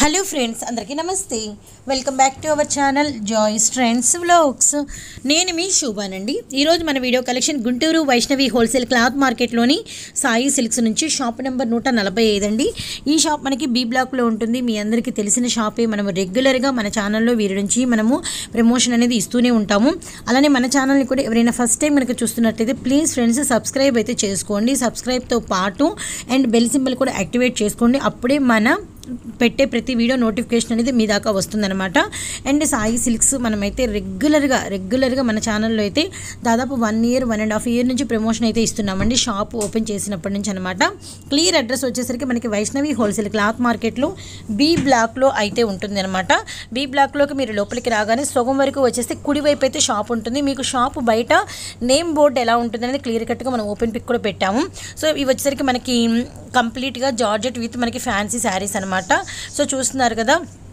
hello friends అందరికీ నమస్తే welcome back to our channel joys trends vlogs నేను మీ శోభానండి ఈరోజు మన video collection Guntur Vaishnavi wholesale cloth మార్కెట్లోని సాయి సిల్క్స్ నుంచి షాప్ నెంబర్ నూట నలభై ఐదు అండి ఈ షాప్ మనకి బీ బ్లాక్లో ఉంటుంది మీ అందరికీ తెలిసిన షాపే మనము రెగ్యులర్గా మన ఛానల్లో వీరి నుంచి మనము ప్రమోషన్ అనేది ఇస్తూనే ఉంటాము అలానే మన ఛానల్ని కూడా ఎవరైనా ఫస్ట్ టైం మనకు చూస్తున్నట్లయితే ప్లీజ్ ఫ్రెండ్స్ సబ్స్క్రైబ్ అయితే చేసుకోండి సబ్స్క్రైబ్తో పాటు అండ్ బెల్ సింబల్ కూడా యాక్టివేట్ చేసుకోండి అప్పుడే మన పెట్టే ప్రతి వీడియో నోటిఫికేషన్ అనేది మీ దాకా వస్తుందన్నమాట అండ్ సాయి సిల్క్స్ మనమైతే రెగ్యులర్గా రెగ్యులర్గా మన ఛానల్లో అయితే దాదాపు one year one and half year నుంచి ప్రమోషన్ అయితే ఇస్తున్నామండి షాప్ ఓపెన్ చేసినప్పటి నుంచి అనమాట క్లియర్ అడ్రస్ వచ్చేసరికి మనకి వైష్ణవి హోల్సేల్ క్లాత్ మార్కెట్లో బీ బ్లాక్లో అయితే ఉంటుంది అనమాట బీ బ్లాక్లోకి మీరు లోపలికి రాగానే సగం వరకు వచ్చేస్తే కుడివైపు అయితే షాప్ ఉంటుంది మీకు షాప్ బయట నేమ్ బోర్డు ఎలా ఉంటుంది అనేది క్లియర్ కట్గా మనం ఓపెన్ పిక్ కూడా పెట్టాము సో ఇవి వచ్చేసరికి మనకి కంప్లీట్గా జార్జెట్ విత్ మనకి ఫ్యాన్సీ శారీస్ అనమాట సో చూస్తున్నారు కదా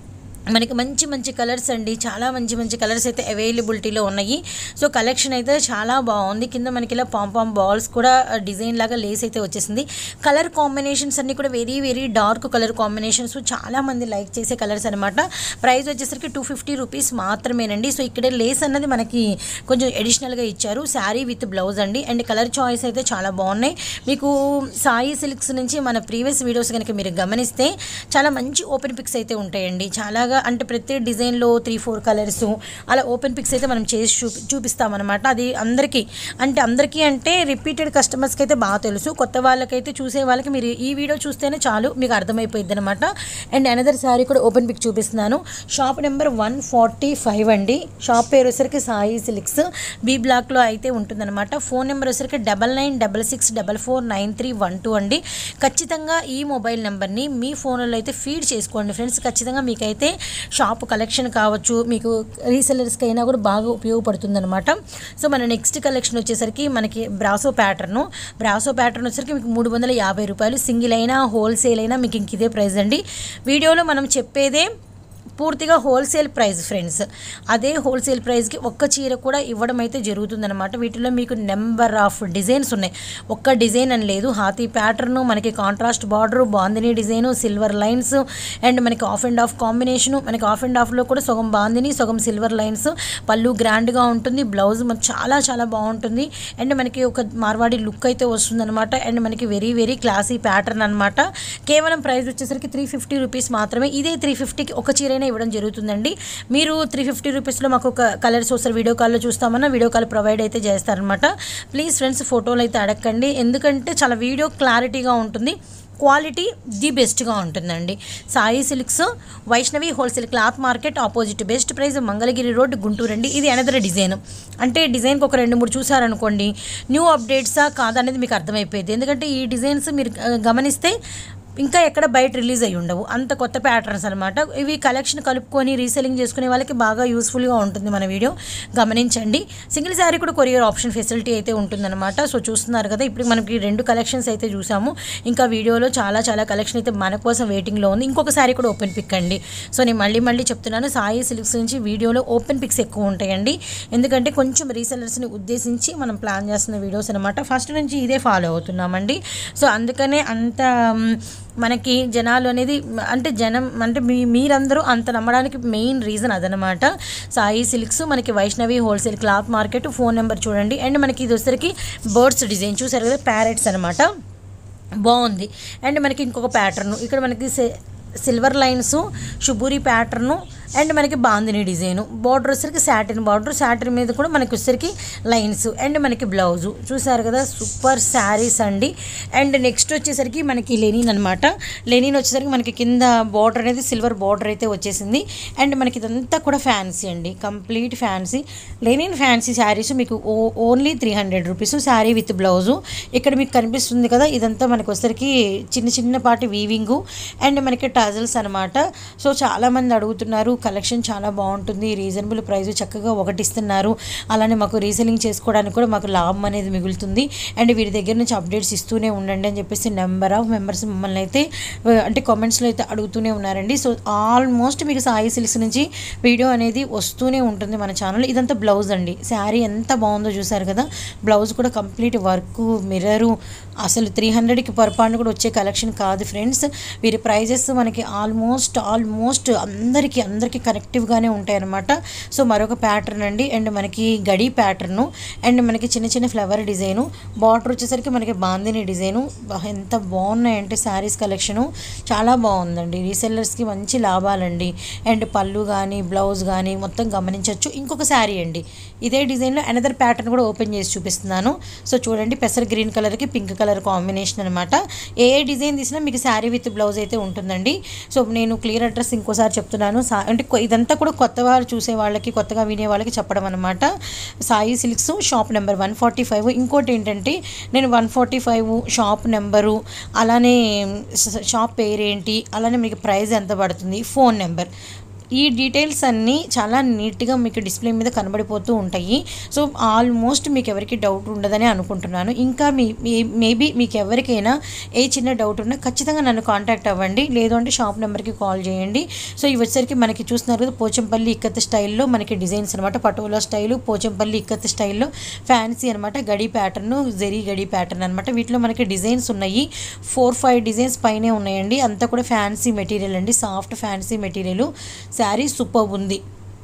మనకి మంచి మంచి కలర్స్ అండి చాలా మంచి మంచి కలర్స్ అయితే అవైలబిలిటీలో ఉన్నాయి సో కలెక్షన్ అయితే చాలా బాగుంది కింద మనకి ఇలా పాంపామ్ బాల్స్ కూడా డిజైన్ లాగా లేస్ అయితే వచ్చేసింది కలర్ కాంబినేషన్స్ అన్నీ కూడా very very dark colour combinations చాలా మంది లైక్ చేసే కలర్స్ అనమాట ప్రైస్ వచ్చేసరికి టూ ఫిఫ్టీ రూపీస్ మాత్రమేనండి సో ఇక్కడ లేస్ అన్నది మనకి కొంచెం అడిషనల్గా ఇచ్చారు శారీ విత్ బ్లౌజ్ అండి అండ్ కలర్ చాయిస్ అయితే చాలా బాగున్నాయి మీకు సాయి సిల్క్స్ నుంచి మన ప్రీవియస్ వీడియోస్ కనుక మీరు గమనిస్తే చాలా మంచి ఓపెన్ పిక్స్ అయితే ఉంటాయండి చాలాగా అంటే ప్రతి డిజైన్లో త్రీ ఫోర్ కలర్స్ అలా ఓపెన్ పిక్స్ అయితే మనం చేసి చూపి చూపిస్తామన్నమాట అది అందరికీ అంటే అందరికీ అంటే రిపీటెడ్ కస్టమర్స్కి అయితే బాగా తెలుసు కొత్త వాళ్ళకైతే చూసే వాళ్ళకి మీరు ఈ వీడియో చూస్తేనే చాలు మీకు అర్థమైపోయింది అనమాట అండ్ అనదర్ శారీ కూడా ఓపెన్ పిక్ చూపిస్తున్నాను shop number one forty five అండి షాప్ పేరు వచ్చరికి సాయి సిల్క్స్ బీ బ్లాక్లో అయితే ఉంటుందన్నమాట ఫోన్ నెంబర్ వచ్చరికి double nine double six double four nine three one two అండి ఖచ్చితంగా ఈ మొబైల్ నెంబర్ని మీ ఫోన్లో అయితే ఫీడ్ చేసుకోండి ఫ్రెండ్స్ ఖచ్చితంగా మీకైతే షాప్ కలెక్షన్ కావచ్చు మీకు రీసెలర్స్కి అయినా కూడా బాగా ఉపయోగపడుతుంది అనమాట సో మన నెక్స్ట్ కలెక్షన్ వచ్చేసరికి మనకి బ్రాసో ప్యాటర్ను బ్రాసో ప్యాటర్న్ వచ్చేసరికి మీకు మూడు వందల యాభై రూపాయలు సింగిల్ అయినా హోల్సేల్ అయినా మీకు ఇంక ఇదే ప్రైస్ అండి వీడియోలో మనం చెప్పేదే పూర్తిగా హోల్సేల్ ప్రైస్ ఫ్రెండ్స్ అదే హోల్సేల్ ప్రైస్కి ఒక్క చీర కూడా ఇవ్వడం అయితే జరుగుతుందన్నమాట వీటిలో మీకు నెంబర్ ఆఫ్ డిజైన్స్ ఉన్నాయి ఒక్క డిజైన్ అని లేదు హాతీ ప్యాటర్ను మనకి contrast border bandhani design silver lines and మనకి ఆఫ్ అండ్ ఆఫ్ కాంబినేషను మనకి ఆఫ్ అండ్ ఆఫ్లో కూడా సగం బాందిని సగం సిల్వర్ లైన్స్ పళ్ళు గ్రాండ్గా ఉంటుంది బ్లౌజ్ మనకి చాలా చాలా బాగుంటుంది అండ్ మనకి ఒక మార్వాడి లుక్ అయితే వస్తుందన్నమాట అండ్ మనకి వెరీ వెరీ క్లాసీ ప్యాటర్న్ అనమాట కేవలం ప్రైస్ వచ్చేసరికి త్రీ ఫిఫ్టీ రూపీస్ మాత్రమే ఇదే త్రీ ఫిఫ్టీకి ఒక చీరైనా ఇవ్వడం జరుగుతుందండి మీరు త్రీ ఫిఫ్టీ రూపీస్లో మాకు ఒక కలర్స్ వస్తారు వీడియో కాల్లో చూస్తామన్నా వీడియో కాల్ ప్రొవైడ్ అయితే చేస్తారనమాట ప్లీజ్ ఫ్రెండ్స్ ఫోటోలు అయితే అడగండి ఎందుకంటే చాలా వీడియో క్లారిటీగా ఉంటుంది క్వాలిటీ ది బెస్ట్గా ఉంటుందండి Sai silks Vaishnavi wholesale cloth market opposite best price Mangalagiri road Guntur అండి ఇది అనదర్ డిజైన్ అంటే డిజైన్కి ఒక రెండు మూడు చూసారనుకోండి న్యూ అప్డేట్సా కాదనేది మీకు అర్థమైపోయింది ఎందుకంటే ఈ డిజైన్స్ మీరు ఆ, గమనిస్తే ఇంకా ఎక్కడ బయట రిలీజ్ అయ్యి ఉండవు అంత కొత్త ప్యాటర్న్స్ అనమాట ఇవి కలెక్షన్ కలుపుకొని రీసెలింగ్ చేసుకునే వాళ్ళకి బాగా యూస్ఫుల్గా ఉంటుంది మన వీడియో గమనించండి సింగిల్ శారీ కూడా కొరియర్ ఆప్షన్ ఫెసిలిటీ అయితే ఉంటుందన్నమాట సో చూస్తున్నారు కదా ఇప్పుడు మనకి రెండు కలెక్షన్స్ అయితే చూసాము ఇంకా వీడియోలో చాలా చాలా కలెక్షన్ అయితే మన కోసం వెయిటింగ్లో ఉంది ఇంకొక శారీ కూడా ఓపెన్ పిక్ అండి సో నేను మళ్ళీ మళ్ళీ చెప్తున్నాను సాయి సిల్క్స్ నుంచి వీడియోలో ఓపెన్ పిక్స్ ఎక్కువ ఉంటాయండి ఎందుకంటే కొంచెం రీసెలర్స్ని ఉద్దేశించి మనం ప్లాన్ చేస్తున్న వీడియోస్ అనమాట ఫస్ట్ నుంచి ఇదే ఫాలో అవుతున్నామండి సో అందుకనే అంత మ్, మనకి జనాలు అనేది అంటే జనం అంటే మీ మీరందరూ అంత నమ్మడానికి మెయిన్ రీజన్ అదనమాట సాయి సిల్క్స్ మనకి Vaishnavi wholesale cloth market phone number చూడండి అండ్ మనకి ఇది వచ్చేసరికి బర్డ్స్ డిజైన్ చూసారు కదా ప్యారెట్స్ అనమాట బాగుంది అండ్ మనకి ఇంకొక ప్యాటర్న్ ఇక్కడ మనకి సె- సిల్వర్ లైన్స్ షుబూరి ప్యాటర్ను అండ్ మనకి బాందిని డిజైన్ బార్డర్ వచ్చేసరికి సాటిన్ బార్డర్ సాటిన్ మీద కూడా మనకి వచ్చేసరికి లైన్స్ అండ్ మనకి బ్లౌజు చూసారు కదా సూపర్ శారీస్ అండి అండ్ నెక్స్ట్ వచ్చేసరికి మనకి లెనిన్ అనమాట లెనిన్ వచ్చేసరికి మనకి కింద బార్డర్ అనేది సిల్వర్ బార్డర్ అయితే వచ్చేసింది అండ్ మనకి ఇదంతా కూడా ఫ్యాన్సీ అండి complete fancy linen fancy saris మీకు ఓ only three hundred rupees sari with blouse ఇక్కడ మీకు కనిపిస్తుంది కదా ఇదంతా మనకి వచ్చేసరికి చిన్న చిన్నపాటి వీవింగు అండ్ మనకి టజల్స్ అనమాట సో చాలామంది అడుగుతున్నారు కలెక్షన్ చాలా బాగుంటుంది రీజనబుల్ ప్రైస్ చక్కగా ఒకటి ఇస్తున్నారు అలానే మాకు రీసెలింగ్ చేసుకోవడానికి కూడా మాకు లాభం అనేది మిగులుతుంది అండ్ వీరి దగ్గర నుంచి అప్డేట్స్ ఇస్తూనే ఉండండి అని చెప్పేసి నెంబర్ ఆఫ్ మెంబర్స్ మమ్మల్ని అయితే ఆ, అంటే కామెంట్స్లో అయితే అడుగుతూనే ఉన్నారండి సో ఆల్మోస్ట్ మీకు సాయి సిల్క్స్ నుంచి వీడియో అనేది వస్తూనే ఉంటుంది మన ఛానల్ ఇదంతా బ్లౌజ్ అండి శారీ ఎంత బాగుందో చూసారు కదా బ్లౌజ్ కూడా కంప్లీట్ వర్క్ మిర్రరు అసలు త్రీ హండ్రెడ్కి పొరపాటున కూడా వచ్చే కలెక్షన్ కాదు ఫ్రెండ్స్ వీరి ప్రైజెస్ మనకి ఆల్మోస్ట్ ఆల్మోస్ట్ అందరికీ అందరికీ కనెక్టివ్గానే ఉంటాయి అనమాట సో మరొక ప్యాటర్న్ అండి అండ్ మనకి గడి ప్యాటర్ను అండ్ మనకి చిన్న చిన్న ఫ్లవర్ డిజైను బార్డర్ వచ్చేసరికి మనకి బాందిని డిజైను బా, ఎంత బాగున్నాయంటే శారీస్ కలెక్షను చాలా బాగుందండి రీసెల్లర్స్కి మంచి లాభాలండి అండ్ పళ్ళు కానీ బ్లౌజ్ కానీ మొత్తం గమనించవచ్చు ఇంకొక శారీ అండి ఇదే డిజైన్లో అనదర్ ప్యాటర్న్ కూడా ఓపెన్ చేసి చూపిస్తున్నాను సో చూడండి పెసర్ గ్రీన్ కలర్కి పింక్ కలర్ కాంబినేషన్ అనమాట ఏ ఏ డిజైన్ తీసినా మీకు శారీ విత్ బ్లౌజ్ అయితే ఉంటుందండి సో నేను క్లియర్ అడ్రస్ ఇంకోసారి చెప్తున్నాను సా- అంటే కొ- ఇదంతా కూడా కొత్త వారు చూసే వాళ్ళకి కొత్తగా వినే వాళ్ళకి చెప్పడం అనమాట Sai silks shop number one forty five ఇంకోటి ఏంటంటే నేను one forty five shop number అలానే ష- షాప్ పేరు ఏంటి అలానే మీకు ప్రైస్ ఎంత పడుతుంది ఫోన్ నెంబర్ ఈ డీటెయిల్స్ అన్నీ చాలా నీట్గా మీకు డిస్ప్లే మీద కనబడిపోతూ ఉంటాయి సో ఆల్మోస్ట్ మీకు ఎవరికి డౌట్ ఉండదని అనుకుంటున్నాను ఇంకా మీ మేబీ మీకు ఎవరికైనా ఏ చిన్న డౌట్ ఉన్నా ఖచ్చితంగా నన్ను కాంటాక్ట్ అవ్వండి లేదు అంటే షాప్ నెంబర్కి కాల్ చేయండి సో ఇవి వచ్చేసరికి మనకి చూస్తున్నారు కదా పోచంపల్లి ఇక్కత్ స్టైల్లో మనకి డిజైన్స్ అనమాట పటోలా స్టైలు పోచంపల్లి ఇక్కత్ స్టైల్లో ఫ్యాన్సీ అనమాట గడి ప్యాటర్న్ జెరీ గడి ప్యాటర్న్ అనమాట వీటిలో మనకి డిజైన్స్ ఉన్నాయి ఫోర్ ఫైవ్ డిజైన్స్ పైనే ఉన్నాయండి అంతా కూడా ఫ్యాన్సీ మెటీరియల్ అండి soft fancy material sari super ఉంది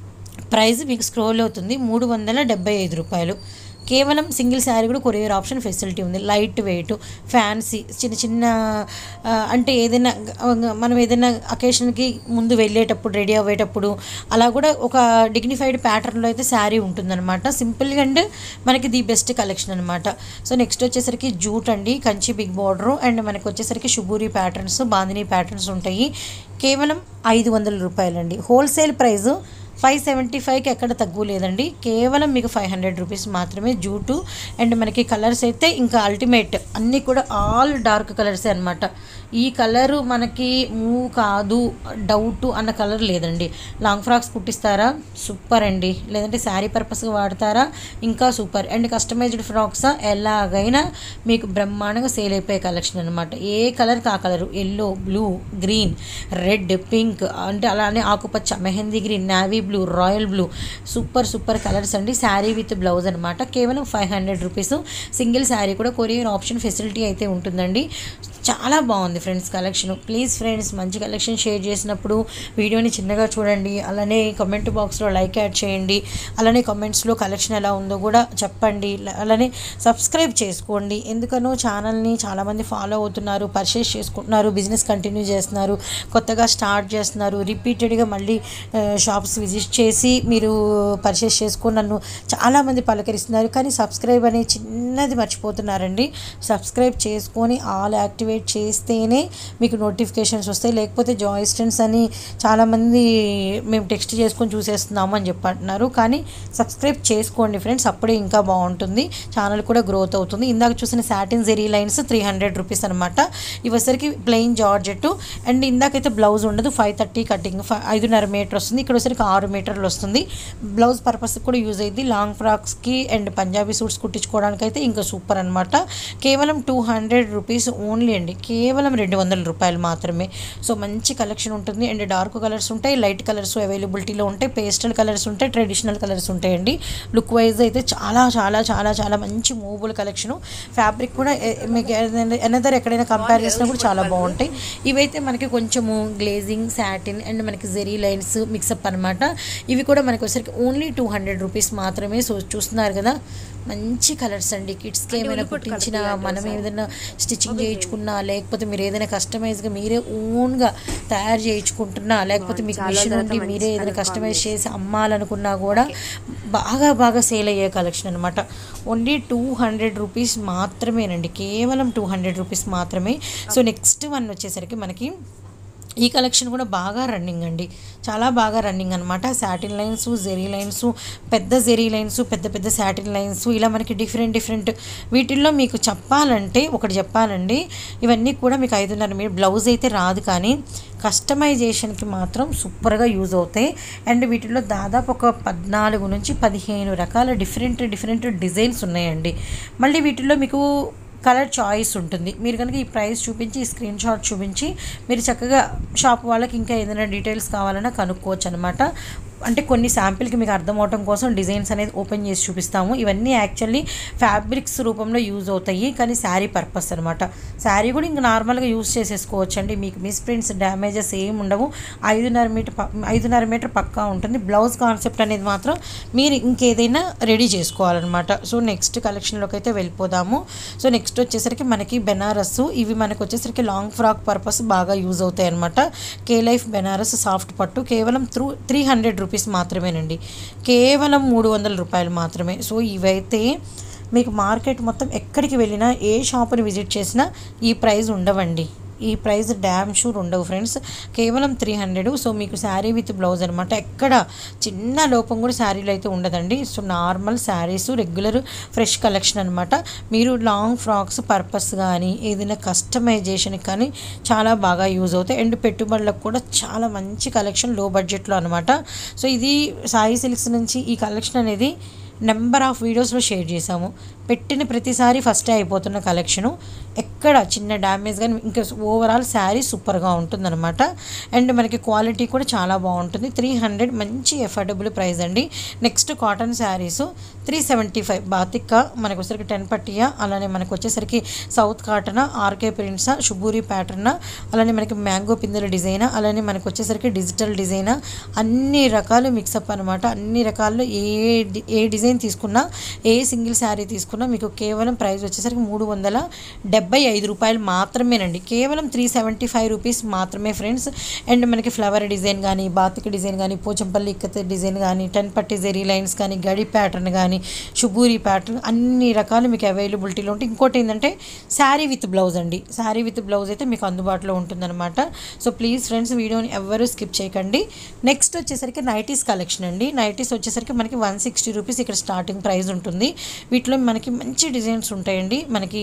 ప్రైస్ మీకు స్క్రోల్ అవుతుంది మూడు వందల డెబ్బై ఐదు రూపాయలు కేవలం సింగిల్ శారీ కూడా కొరియర్ ఆప్షన్ ఫెసిలిటీ ఉంది లైట్ వెయిట్ ఫ్యాన్సీ చిన్న చిన్న ఆ, అంటే ఏదైనా గ- మనం ఏదైనా అకేషన్కి ముందు వెళ్ళేటప్పుడు రెడీ అయ్యేటప్పుడు అలా కూడా ఒక డిగ్నిఫైడ్ ప్యాటర్న్లో అయితే శారీ ఉంటుందన్నమాట సింపుల్గా అండ్ మనకి ది బెస్ట్ కలెక్షన్ అనమాట సో నెక్స్ట్ వచ్చేసరికి జూట్ అండి కంచి బిగ్ బార్డర్ అండ్ మనకి వచ్చేసరికి షుబూరి ప్యాటర్న్స్ బాందిని ప్యాటర్న్స్ ఉంటాయి కేవలం ఐదు వందల రూపాయలండి హోల్సేల్ ప్రైస్ ఫైవ్ సెవెంటీ ఫైవ్కి ఎక్కడ తక్కువ లేదండి కేవలం మీకు ఫైవ్ హండ్రెడ్ రూపీస్ మాత్రమే జూటు అండ్ మనకి కలర్స్ అయితే ఇంకా అల్టిమేట్ అన్నీ కూడా ఆల్ డార్క్ కలర్సే అనమాట ఈ కలరు మనకి మూవ్ కాదు డౌట్ అన్న కలర్ లేదండి లాంగ్ ఫ్రాక్స్ కుట్టిస్తారా సూపర్ అండి లేదంటే శారీ పర్పస్గా వాడతారా ఇంకా సూపర్ అండ్ కస్టమైజ్డ్ ఫ్రాక్స్ ఎలాగైనా మీకు బ్రహ్మాండంగా సేల్ అయిపోయే కలెక్షన్ అనమాట ఏ కలర్ ఆ colour yellow blue green red pink అంటే అలానే ఆకుపచ్చ mehndi green navy blue royal blue super super colours అండి శారీ విత్ బ్లౌజ్ అనమాట కేవలం five hundred rupees single sari కూడా కొరియర్ ఆప్షన్ ఫెసిలిటీ అయితే ఉంటుందండి చాలా బాగుంది ఫ్రెండ్స్ కలెక్షన్ ప్లీజ్ ఫ్రెండ్స్ మంచి కలెక్షన్ షేర్ చేసినప్పుడు వీడియోని చిన్నగా చూడండి అలానే కమెంట్ బాక్స్లో లైక్ యాడ్ చేయండి అలానే కమెంట్స్లో కలెక్షన్ ఎలా ఉందో కూడా చెప్పండి అలానే సబ్స్క్రైబ్ చేసుకోండి ఎందుకనో ఛానల్ని చాలామంది ఫాలో అవుతున్నారు పర్చేస్ చేసుకుంటున్నారు బిజినెస్ కంటిన్యూ చేస్తున్నారు కొత్తగా స్టార్ట్ చేస్తున్నారు రిపీటెడ్గా మళ్ళీ షాప్స్ విజిట్ చేసి మీరు పర్చేస్ చేసుకొని నన్ను చాలామంది పలకరిస్తున్నారు కానీ సబ్స్క్రైబ్ అనే చిన్నది మర్చిపోతున్నారండి సబ్స్క్రైబ్ చేసుకొని ఆల్ యాక్టివేట్ చేస్తేనే మీకు నోటిఫికేషన్స్ వస్తాయి లేకపోతే జాయ్ స్టెంట్స్ అని చాలామంది మేము టెక్స్ట్ చేసుకొని చూసేస్తున్నాము అని చెప్పి అంటున్నారు కానీ సబ్స్క్రైబ్ చేసుకోండి ఫ్రెండ్స్ అప్పుడే ఇంకా బాగుంటుంది ఛానల్ కూడా గ్రోత్ అవుతుంది ఇందాక చూసిన satin zari lines three hundred rupees అనమాట ఇవసరికి ప్లెయిన్ జార్జెట్ అండ్ ఇందాకైతే బ్లౌజ్ ఉండదు ఫైవ్ థర్టీ కటింగ్ ఐదున్నర మీటర్ వస్తుంది ఇక్కడ వచ్చరికి ఆరు మీటర్లు వస్తుంది బ్లౌజ్ పర్పస్ కూడా యూజ్ అయ్యింది లాంగ్ ఫ్రాక్స్కి అండ్ పంజాబీ సూట్స్ కుట్టించుకోవడానికి అయితే ఇంకా సూపర్ అనమాట కేవలం టూ హండ్రెడ్ రూపీస్ ఓన్లీ అండి కేవలం రెండు వందల రూపాయలు మాత్రమే సో మంచి కలెక్షన్ ఉంటుంది అండ్ డార్క్ కలర్స్ ఉంటాయి లైట్ కలర్స్ అవైలబిలిటీలో ఉంటాయి పేస్టల్ కలర్స్ ఉంటాయి ట్రెడిషనల్ కలర్స్ ఉంటాయండి లుక్ వైజ్ అయితే చాలా చాలా చాలా చాలా మంచి మూవబుల్ కలెక్షను ఫ్యాబ్రిక్ కూడా ఎ- మీకు ఎనదర్ ఎక్కడైనా కంపేర్ చేసినా కూడా చాలా బాగుంటాయి ఇవైతే మనకి కొంచెము గ్లేజింగ్ సాటిన్ అండ్ మనకి జెరీ లైన్స్ మిక్సప్ అనమాట ఇవి కూడా మనకి వచ్చరికి ఓన్లీ టూ హండ్రెడ్ రూపీస్ మాత్రమే సో చూస్తున్నారు కదా మంచి కలర్స్ అండి కిడ్స్కి ఏమైనా కుట్టించిన మనం ఏదైనా స్టిచ్చింగ్ చేయించుకున్నా లేకపోతే మీరు ఏదైనా కస్టమైజ్గా మీరే ఓన్గా తయారు చేయించుకుంటున్నా లేకపోతే మీకు మిషన్ ఉండి మీరే ఏదైనా కస్టమైజ్ చేసి అమ్మాలనుకున్నా కూడా బాగా బాగా సేల్ అయ్యే కలెక్షన్ అనమాట ఓన్లీ టూ హండ్రెడ్ రూపీస్ మాత్రమేనండి కేవలం టూ హండ్రెడ్ రూపీస్ మాత్రమే సో నెక్స్ట్ వన్ వచ్చేసరికి మనకి ఈ కలెక్షన్ కూడా బాగా రన్నింగ్ అండి చాలా బాగా రన్నింగ్ అనమాట సాటిన్ లైన్స్ జెరీ లైన్స్ పెద్ద జెరీ లైన్స్ పెద్ద పెద్ద సాటిన్ లైన్స్ ఇలా మనకి డిఫరెంట్ డిఫరెంట్ వీటిల్లో మీకు చెప్పాలంటే ఒకటి చెప్పాలండి ఇవన్నీ కూడా మీకు ఐదున్నర మీరు బ్లౌజ్ అయితే రాదు కానీ కస్టమైజేషన్కి మాత్రం సూపర్గా యూజ్ అవుతాయి అండ్ వీటిలో దాదాపు ఒక పద్నాలుగు నుంచి పదిహేను రకాల డిఫరెంట్ డిఫరెంట్ డిజైన్స్ ఉన్నాయండి మళ్ళీ వీటిల్లో మీకు కలర్ చాయిస్ ఉంటుంది మీరు కనుక ఈ ప్రైస్ చూపించి ఈ స్క్రీన్ షాట్ చూపించి మీరు చక్కగా షాప్ వాళ్ళకి ఇంకా ఏదైనా డీటెయిల్స్ కావాలన్నా కనుక్కోవచ్చు అనమాట అంటే కొన్ని శాంపిల్కి మీకు అర్థం అవటం కోసం డిజైన్స్ అనేది ఓపెన్ చేసి చూపిస్తాము ఇవన్నీ యాక్చువల్లీ ఫ్యాబ్రిక్స్ రూపంలో యూజ్ అవుతాయి కానీ శారీ పర్పస్ అనమాట శారీ కూడా ఇంకా నార్మల్గా యూజ్ చేసేసుకోవచ్చు అండి మీకు మిస్ ప్రింట్స్ డ్యామేజెస్ ఏమి ఉండవు ఐదున్నర మీటర్ ప- ఐదున్నర మీటర్ పక్కా ఉంటుంది బ్లౌజ్ కాన్సెప్ట్ అనేది మాత్రం మీరు ఇంకేదైనా రెడీ చేసుకోవాలన్నమాట సో నెక్స్ట్ కలెక్షన్లోకి అయితే వెళ్ళిపోదాము సో నెక్స్ట్ వచ్చేసరికి మనకి బెనారస్ ఇవి మనకు వచ్చేసరికి లాంగ్ ఫ్రాక్ పర్పస్ బాగా యూజ్ అవుతాయి అనమాట కే లైఫ్ బెనారస్ సాఫ్ట్ పట్టు కేవలం త్రూ త్రీ హండ్రెడ్ రూపీస్ మాత్రమేనండి కేవలం మూడు వందల రూపాయలు మాత్రమే సో ఇవైతే మీకు మార్కెట్ మొత్తం ఎక్కడికి వెళ్ళినా ఏ షాప్ని విజిట్ చేసినా ఈ ప్రైస్ ఉండవండి ఈ ప్రైస్ డ్యామ్ షూర్ ఉండవు ఫ్రెండ్స్ కేవలం త్రీ హండ్రెడ్ సో మీకు శారీ విత్ బ్లౌజ్ అనమాట ఎక్కడ చిన్న లోపం కూడా శారీలో అయితే ఉండదండి so normal saris regular fresh collection అనమాట మీరు లాంగ్ ఫ్రాక్స్ పర్పస్ కానీ ఏదైనా కస్టమైజేషన్కి కానీ చాలా బాగా యూజ్ అవుతాయి అండ్ పెట్టుబడులకు కూడా చాలా మంచి కలెక్షన్ లో బడ్జెట్లో అనమాట సో ఇది సాయి సిల్క్స్ నుంచి ఈ కలెక్షన్ అనేది నెంబర్ ఆఫ్ వీడియోస్లో షేర్ చేశాము పెట్టిన ప్రతిసారి ఫస్టే అయిపోతున్న కలెక్షను ఎక్కడ చిన్న డ్యామేజ్ కానీ ఇంకా ఓవరాల్ శారీ సూపర్గా ఉంటుందన్నమాట అండ్ మనకి క్వాలిటీ కూడా చాలా బాగుంటుంది త్రీ హండ్రెడ్ మంచి ఎఫోర్డబుల్ ప్రైస్ అండి next cotton saris three seventy five బాతిక్క మనకు వచ్చేసరికి టెన్ పట్టియా అలానే మనకు వచ్చేసరికి సౌత్ కాటన్ ఆర్కే ప్రింట్సా షుబూరి ప్యాటర్న్ అలానే మనకి మ్యాంగో పిందెల డిజైన్ అలానే మనకు వచ్చేసరికి డిజిటల్ డిజైన్ అన్ని రకాలు మిక్సప్ అనమాట అన్ని రకాల్లో ఏ డి- ఏ డిజైన్ తీసుకున్నా ఏ సింగిల్ శారీ తీసుకున్నా మీకు కేవలం ప్రైస్ వచ్చేసరికి మూడు వందల డెబ్బై ఐదు రూపాయలు మాత్రమేనండి కేవలం త్రీ సెవెంటీ ఫైవ్ రూపీస్ మాత్రమే ఫ్రెండ్స్ అండ్ మనకి ఫ్లవర్ డిజైన్ కానీ బాతిక డిజైన్ కానీ పోచంపల్లి ఇక్కత డిజైన్ కానీ టెన్ పట్టి జెరీ లైన్స్ కానీ గడి ప్యాటర్న్ కానీ షుబూరి ప్యాటర్న్ అన్ని రకాలు మీకు అవైలబిలిటీలో ఉంటాయి ఇంకోటి ఏంటంటే శారీ విత్ బ్లౌజ్ అండి శారీ విత్ బ్లౌజ్ అయితే మీకు అందుబాటులో ఉంటుందన్నమాట సో ప్లీజ్ ఫ్రెండ్స్ వీడియోని ఎవరు స్కిప్ చేయకండి నెక్స్ట్ వచ్చేసరికి నైటీస్ కలెక్షన్ అండి నైటీస్ వచ్చేసరికి మనకి వన్ సిక్స్టీ రూపీస్ ఇక్కడ స్టార్టింగ్ ప్రైస్ ఉంటుంది వీటిలో మనకి మంచి డిజైన్స్ ఉంటాయండి మనకి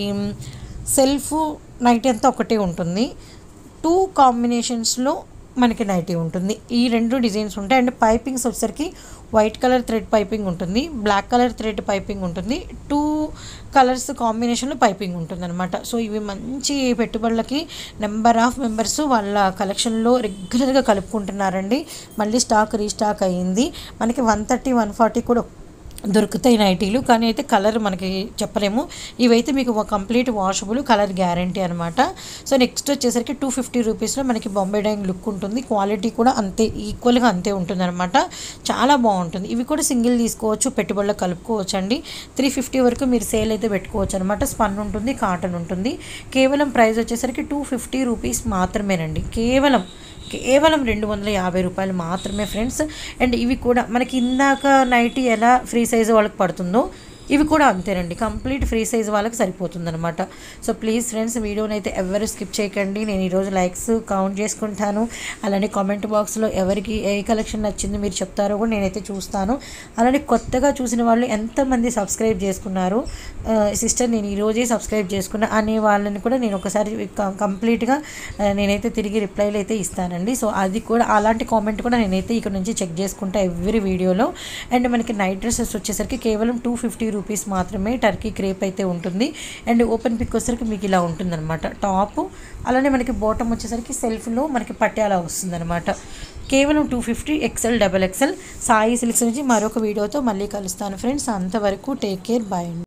సెల్ఫ్ నైటీ అంతా ఒకటే ఉంటుంది టూ కాంబినేషన్స్లో మనకి నైటీ ఉంటుంది ఈ రెండు డిజైన్స్ ఉంటాయి అండ్ పైపింగ్స్ వచ్చేసరికి వైట్ కలర్ థ్రెడ్ పైపింగ్ ఉంటుంది బ్లాక్ కలర్ థ్రెడ్ పైపింగ్ ఉంటుంది టూ కలర్స్ కాంబినేషన్లో పైపింగ్ ఉంటుంది అనమాట సో ఇవి మంచి పెట్టుబడులకి నెంబర్ ఆఫ్ మెంబర్స్ వాళ్ళ కలెక్షన్లో రెగ్యులర్గా కలుపుకుంటున్నారండి మళ్ళీ స్టాక్ రీస్టాక్ అయ్యింది మనకి వన్ థర్టీ వన్ ఫార్టీ కూడా దొరుకుతాయి నైటీలు కానీ అయితే కలర్ మనకి చెప్పలేము ఇవైతే మీకు కంప్లీట్ వాషబుల్ కలర్ గ్యారంటీ అనమాట సో నెక్స్ట్ వచ్చేసరికి టూ ఫిఫ్టీ రూపీస్లో మనకి బొంబే డైంగ్ లుక్ ఉంటుంది క్వాలిటీ కూడా అంతే ఈక్వల్గా అంతే ఉంటుంది అనమాట చాలా బాగుంటుంది ఇవి కూడా సింగిల్ తీసుకోవచ్చు పెట్టుబడులు కలుపుకోవచ్చు అండి త్రీ ఫిఫ్టీ వరకు మీరు సేల్ అయితే పెట్టుకోవచ్చు అనమాట స్పన్ ఉంటుంది కాటన్ ఉంటుంది కేవలం ప్రైస్ వచ్చేసరికి టూ ఫిఫ్టీ రూపీస్ మాత్రమేనండి కేవలం కేవలం రెండు వందల యాభై రూపాయలు మాత్రమే ఫ్రెండ్స్ అండ్ ఇవి కూడా మనకి ఇందాక నైటీ ఎలా ఫ్రీ సైజ్ వాళ్ళకి పడుతుందో ఇవి కూడా అంతేనండి కంప్లీట్ ఫ్రీ సైజ్ వాళ్ళకి సరిపోతుంది అనమాట సో ప్లీజ్ ఫ్రెండ్స్ వీడియోని అయితే ఎవరు స్కిప్ చేయకండి నేను ఈరోజు లైక్స్ కౌంట్ చేసుకుంటాను అలానే కామెంట్ బాక్స్లో ఎవరికి ఏ కలెక్షన్ నచ్చింది మీరు చెప్తారో కూడా నేనైతే చూస్తాను అలానే కొత్తగా చూసిన వాళ్ళు ఎంతమంది సబ్స్క్రైబ్ చేసుకున్నారు సిస్టర్ నేను ఈరోజే సబ్స్క్రైబ్ చేసుకున్నా అనే వాళ్ళని కూడా నేను ఒకసారి క- కంప్లీట్గా ఆ, నేనైతే తిరిగి రిప్లైలు అయితే ఇస్తానండి సో అది కూడా అలాంటి కామెంట్ కూడా నేనైతే ఇక్కడ నుంచి చెక్ చేసుకుంటా ఎవ్రీ వీడియోలో అండ్ మనకి నైట్ డ్రెస్సెస్ వచ్చేసరికి కేవలం టూ ఫిఫ్టీ రూపీస్ మాత్రమే టర్కీ క్రేప్ అయితే ఉంటుంది అండ్ ఓపెన్ పిక్ వచ్చేసరికి మీకు ఇలా ఉంటుందన్నమాట టాప్ అలానే మనకి బాటమ్ వచ్చేసరికి సెల్ఫ్లో మనకి పట్యాలా వస్తుందన్నమాట కేవలం two fifty XL double XL Sai silks నుంచి మరొక వీడియోతో మళ్ళీ కలుస్తాను ఫ్రెండ్స్ అంతవరకు టేక్ కేర్ బాయ్